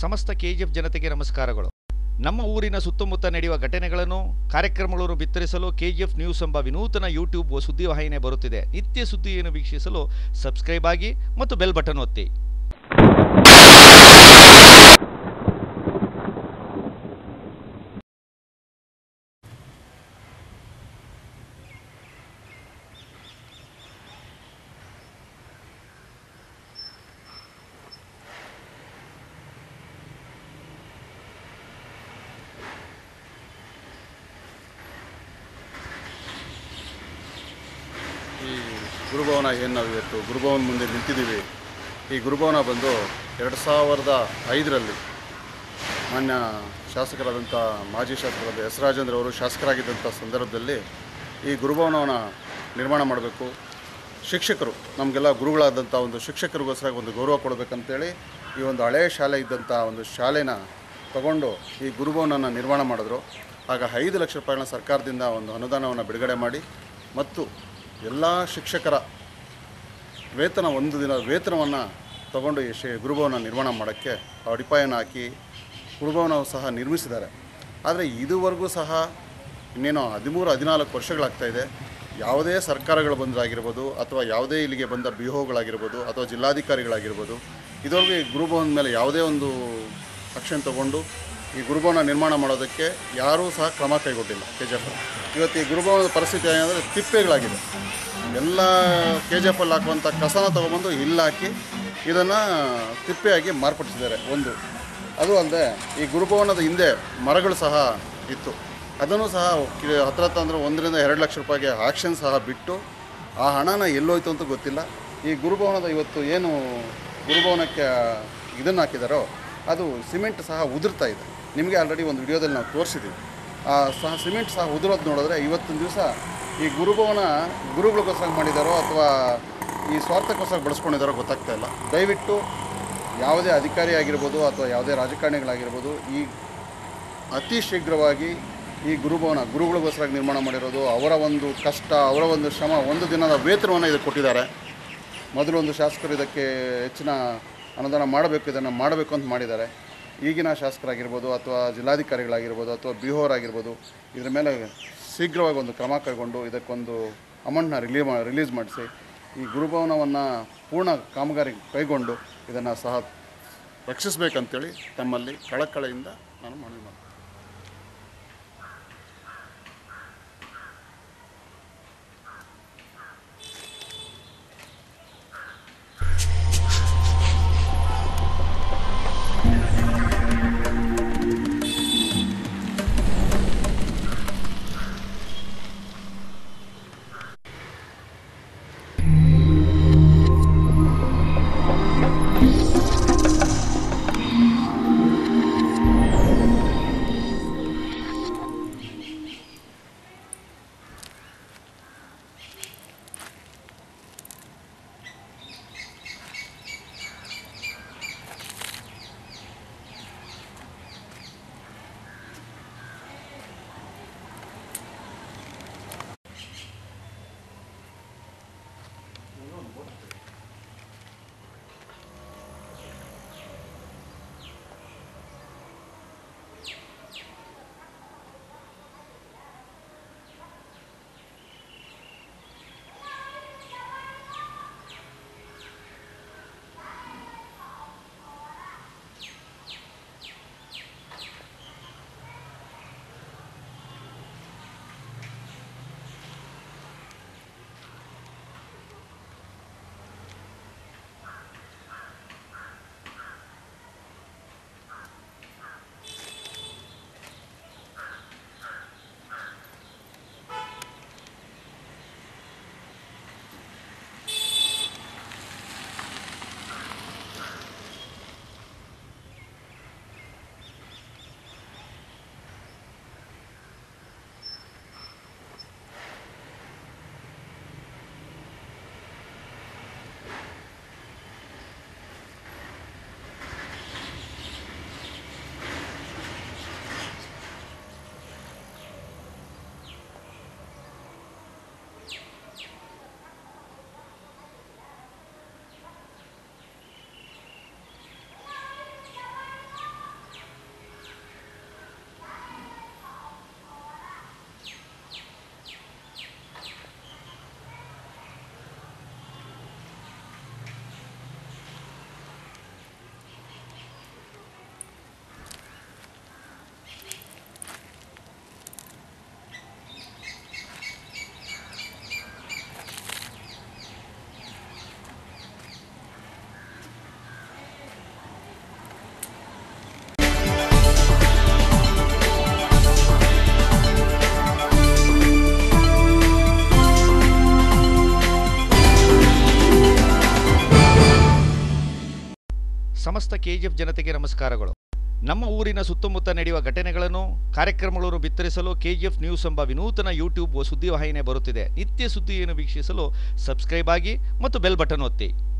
ಸಮಸ್ತ ಕೆಜಿಎಫ್ ಜನತೆಗೆ ನಮಸ್ಕಾರಗಳು ನಮ್ಮ ಊರಿನ ಸುತ್ತಮುತ್ತ ನಡೆಯುವ ಘಟನೆಗಳನ್ನು ಕಾರ್ಯಕ್ರಮಗಳನ್ನು ಬಿತ್ತರಿಸಲು ಕೆಜಿಎಫ್ ನ್ಯೂಸ್ ಎಂಬ ವಿನೂತನ ಯೂಟ್ಯೂಬ್ ಸುದ್ದಿವಾಹಿನಿ ಬರುತ್ತಿದೆ ನಿತ್ಯ ಸುದ್ದಿಯನ್ನು ವೀಕ್ಷಿಸಲು ಸಬ್ಸ್ಕ್ರೈಬ್ ಆಗಿ ಮತ್ತು ಬೆಲ್ ಬಟನ್ ಒತ್ತಿ ಈ ಗುರುಭವನ ಏನು ನಾವು ಇವತ್ತು ಗುರುಭವನ ಮುಂದೆ ನಿಂತಿದ್ದೀವಿ ಈ ಗುರುಭವನ ಬಂದು ಎರಡು ಸಾವಿರದ ಐದರಲ್ಲಿ ಮಾನ್ಯ ಶಾಸಕರಾದಂಥ ಮಾಜಿ ಶಾಸಕರಾದ ಎಸ್ ರಾಜೇಂದ್ರ ಅವರು ಶಾಸಕರಾಗಿದ್ದಂಥ ಸಂದರ್ಭದಲ್ಲಿ ಈ ಗುರುಭವನವನ್ನು ನಿರ್ಮಾಣ ಮಾಡಬೇಕು ಶಿಕ್ಷಕರು ನಮಗೆಲ್ಲ ಗುರುಗಳಾದಂಥ ಒಂದು ಶಿಕ್ಷಕರಿಗೋಸ್ಕರ ಒಂದು ಗೌರವ ಕೊಡಬೇಕಂತೇಳಿ ಈ ಒಂದು ಹಳೆಯ ಶಾಲೆ ಇದ್ದಂಥ ಒಂದು ಶಾಲೆನ ತಗೊಂಡು ಈ ಗುರುಭವನನ್ನು ನಿರ್ಮಾಣ ಮಾಡಿದ್ರು ಆಗ ಐದು ಲಕ್ಷ ರೂಪಾಯಿನ ಸರ್ಕಾರದಿಂದ ಒಂದು ಅನುದಾನವನ್ನು ಬಿಡುಗಡೆ ಮಾಡಿ ಮತ್ತು ಎಲ್ಲ ಶಿಕ್ಷಕರ ವೇತನ ಒಂದು ದಿನ ವೇತನವನ್ನು ತಗೊಂಡು ಈ ಶೇ ಗುರುಭವನ ನಿರ್ಮಾಣ ಮಾಡೋಕ್ಕೆ ಅಡಿಪಾಯನ ಹಾಕಿ ಗುರುಭವನ ಸಹ ನಿರ್ಮಿಸಿದ್ದಾರೆ ಆದರೆ ಇದುವರೆಗೂ ಸಹ ಇನ್ನೇನೋ ಹದಿಮೂರು ಹದಿನಾಲ್ಕು ವರ್ಷಗಳಾಗ್ತಾ ಇದೆ ಯಾವುದೇ ಸರ್ಕಾರಗಳು ಬಂದಾಗಿರ್ಬೋದು ಅಥವಾ ಯಾವುದೇ ಇಲ್ಲಿಗೆ ಬಂದ ಬಿ ಒಗಳಾಗಿರ್ಬೋದು ಅಥವಾ ಜಿಲ್ಲಾಧಿಕಾರಿಗಳಾಗಿರ್ಬೋದು ಇದುವರೆಗೂ ಈ ಗುರುಭವನದ ಮೇಲೆ ಯಾವುದೇ ಒಂದು ಆಕ್ಷನ್ ತಗೊಂಡು ಈ ಗುರುಭವನ ನಿರ್ಮಾಣ ಮಾಡೋದಕ್ಕೆ ಯಾರೂ ಸಹ ಕ್ರಮ ಕೈಗೊಂಡಿಲ್ಲ ಕೆ ಜಿ ಎಫ್ ಇವತ್ತು ಈ ಗುರುಭವನದ ಪರಿಸ್ಥಿತಿ ಏನಂದರೆ ತಿಪ್ಪೆಗಳಾಗಿದೆ ಎಲ್ಲ ಕೆ ಜಿ ಎಫಲ್ಲಿ ಹಾಕುವಂಥ ಕಸನ ತೊಗೊಬಂದು ಇಲ್ಲಿ ಹಾಕಿ ಇದನ್ನು ತಿಪ್ಪೆಯಾಗಿ ಮಾರ್ಪಡಿಸಿದ್ದಾರೆ ಒಂದು ಅದು ಅಲ್ಲದೆ ಈ ಗುರುಭವನದ ಹಿಂದೆ ಮರಗಳು ಸಹ ಇತ್ತು ಅದನ್ನು ಸಹ ಕಿ- ಹತ್ರ ಹತ್ರ ಅಂದರೆ ಒಂದರಿಂದ ಎರಡು ಲಕ್ಷ ರೂಪಾಯಿಗೆ ಆಕ್ಷನ್ ಸಹ ಬಿಟ್ಟು ಆ ಹಣನ ಎಲ್ಲೋಯ್ತು ಅಂತ ಗೊತ್ತಿಲ್ಲ ಈ ಗುರುಭವನದ ಇವತ್ತು ಏನು ಗುರುಭವನಕ್ಕೆ ಇದನ್ನು ಹಾಕಿದಾರೋ ಅದು ಸಿಮೆಂಟ್ ಸಹ ಉದುರ್ತಾ ಇದೆ ನಿಮಗೆ ಆಲ್ರೆಡಿ ಒಂದು ವಿಡಿಯೋದಲ್ಲಿ ನಾವು ತೋರಿಸಿದ್ದೀವಿ ಆ ಸಹ ಸಿಮೆಂಟ್ ಸಹ ಉದುರೋದು ನೋಡಿದ್ರೆ ಇವತ್ತಿನ ದಿವಸ ಈ ಗುರುಭವನ ಗುರುಗಳಿಗೋಸ್ಕರ ಮಾಡಿದಾರೋ ಅಥವಾ ಈ ಸ್ವಾರ್ಥಕ್ಕೋಸ್ಕರ ಬಳಸ್ಕೊಂಡಿದ್ದಾರೋ ಗೊತ್ತಾಗ್ತಾ ಇಲ್ಲ ದಯವಿಟ್ಟು ಯಾವುದೇ ಅಧಿಕಾರಿ ಆಗಿರ್ಬೋದು ಅಥವಾ ಯಾವುದೇ ರಾಜಕಾರಣಿಗಳಾಗಿರ್ಬೋದು ಈ ಅತಿ ಶೀಘ್ರವಾಗಿ ಈ ಗುರುಭವನ ಗುರುಗಳಿಗೋಸ್ಕರ ನಿರ್ಮಾಣ ಮಾಡಿರೋದು ಅವರ ಒಂದು ಕಷ್ಟ ಅವರ ಒಂದು ಶ್ರಮ ಒಂದು ದಿನದ ವೇತನವನ್ನು ಇದಕ್ಕೆ ಕೊಟ್ಟಿದ್ದಾರೆ ಮೊದಲು ಒಂದು ಶಾಸಕರು ಇದಕ್ಕೆ ಹೆಚ್ಚಿನ ಅನುದಾನ ಮಾಡಬೇಕು ಇದನ್ನು ಮಾಡಬೇಕು ಅಂತ ಮಾಡಿದ್ದಾರೆ ಈಗಿನ ಶಾಸಕರಾಗಿರ್ಬೋದು ಅಥವಾ ಜಿಲ್ಲಾಧಿಕಾರಿಗಳಾಗಿರ್ಬೋದು ಅಥವಾ ಬಿಹೋರ್ ಆಗಿರ್ಬೋದು ಇದ್ರ ಮೇಲೆ ಶೀಘ್ರವಾಗಿ ಒಂದು ಕ್ರಮ ಕೈಗೊಂಡು ಇದಕ್ಕೊಂದು ಅಮೌಂಟ್ನ ರಿಲೀ ರಿಲೀಸ್ ಮಾಡಿಸಿ ಈ ಗುರುಭವನವನ್ನು ಪೂರ್ಣ ಕಾಮಗಾರಿ ಕೈಗೊಂಡು ಇದನ್ನು ಸಹ ರಕ್ಷಿಸಬೇಕಂತೇಳಿ ತಮ್ಮಲ್ಲಿ ಕಳಕಳೆಯಿಂದ ನಾನು ಮನವಿ ಮಾಡ್ತೀನಿ ಸಮಸ್ತ ಕೆಜಿಎಫ್ ಜನತೆಗೆ ನಮಸ್ಕಾರಗಳು ನಮ್ಮ ಊರಿನ ಸುತ್ತಮುತ್ತ ನಡೆಯುವ ಘಟನೆಗಳನ್ನು ಕಾರ್ಯಕ್ರಮಗಳನ್ನು ಬಿತ್ತರಿಸಲು ಕೆಜಿಎಫ್ ನ್ಯೂಸ್ ಎಂಬ ವಿನೂತನ ಯೂಟ್ಯೂಬ್ ಸುದ್ದಿವಾಹಿನಿ ಬರುತ್ತಿದೆ ನಿತ್ಯ ಸುದ್ದಿಯನ್ನು ವೀಕ್ಷಿಸಲು ಸಬ್ಸ್ಕ್ರೈಬ್ ಆಗಿ ಮತ್ತು ಬೆಲ್ ಬಟನ್ ಒತ್ತಿ